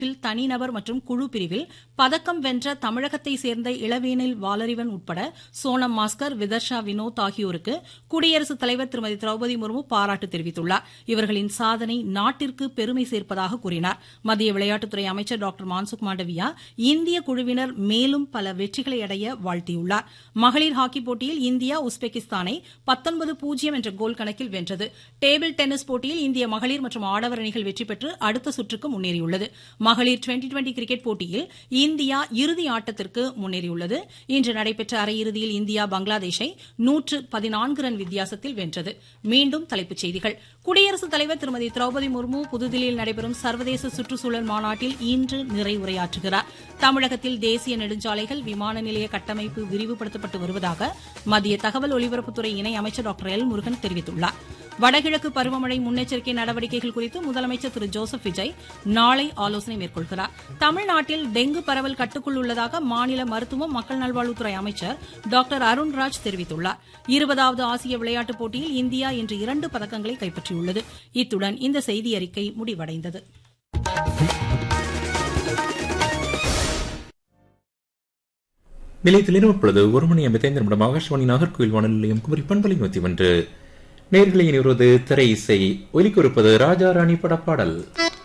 விளையாட்டில் தனிநபர் மற்றும் குழு பிரிவில் பதக்கம் வென்ற தமிழகத்தை சேர்ந்த இளவேனில் வாலறிவன் உட்பட சோனம் மாஸ்கர் விதர்ஷா வினோத் ஆகியோருக்கு குடியரசுத் தலைவர் திருமதி திரௌபதி முர்மு பாராட்டு தெரிவித்துள்ளார் இவர்களின் சாதனை நாட்டிற்கு பெருமை சேர்ப்பதாக கூறினார் மத்திய விளையாட்டுத்துறை அமைச்சர் டாக்டர் மான்சுக் மாண்டவியா இந்திய குழுவினர் மேலும் பல வெற்றிகளை அடைய வாழ்த்தியுள்ளார் மகளிர் ஹாக்கி போட்டியில் இந்தியா உஸ்பெகிஸ்தானை பத்தொன்பது பூஜ்ஜியம் என்ற கோல் கணக்கில் வென்றது டேபிள் டென்னிஸ் போட்டியில் இந்திய மகளிர் மற்றும் ஆடவர் அணிகள் வெற்றி பெற்று அடுத்த சுற்றுக்கு முன்னேறியுள்ளது மகளிர் டுவெண்டி டுவெண்டி கிரிக்கெட் போட்டியில் இந்தியா இறுதி ஆட்டத்திற்கு முன்னேறியுள்ளது இன்று நடைபெற்ற அரையிறுதியில் இந்தியா பங்களாதேஷை நூற்று பதினான்கு ரன் வித்தியாசத்தில் வென்றது மீண்டும் தலைப்புச் செய்திகள் குடியரசுத் தலைவர் திருமதி திரௌபதி முர்மு புதுதில்லியில் நடைபெறும் சர்வதேச சுற்றுச்சூழல் மாநாட்டில் இன்று நிறைவுரையாற்றுகிறார் தமிழகத்தில் தேசிய நெடுஞ்சாலைகள் விமான நிலைய கட்டமைப்பு விரிவுபடுத்தப்பட்டு வருவதாக மத்திய தகவல் ஒலிபரப்புத்துறை இணை அமைச்சர் டாக்டர் எல் முருகன் தெரிவித்துள்ளார் வடகிழக்கு பருவமழை முன்னெச்சரிக்கை நடவடிக்கைகள் குறித்து முதலமைச்சர் திரு ஜோசப் விஜய் நாளை ஆலோசனை மேற்கொள்கிறார் தமிழ்நாட்டில் டெங்கு பரவல் கட்டுக்குள் உள்ளதாக மாநில மருத்துவம் மக்கள் நல்வாழ்வுத்துறை அமைச்சர் டாக்டர் அருண்ராஜ் தெரிவித்துள்ளார் இருபதாவது ஆசிய விளையாட்டுப் போட்டியில் இந்தியா இன்று இரண்டு பதக்கங்களை கைப்பற்றியுள்ளது இத்துடன் இந்த செய்தி அறிக்கை முடிவடைந்தது நிலையத்தில் இப்பொழுது ஒரு மணி ஐம்பத்தைந்து நிமிடம் ஆகாஷ்வாணி நாகர்கோவில் வானொலி நிலையம் குமரி பண்பலை நூத்தி ஒன்று நேர்களை இனி வருவது திரை இசை ஒலிக்கொருப்பது ராஜா ராணி பட பாடல்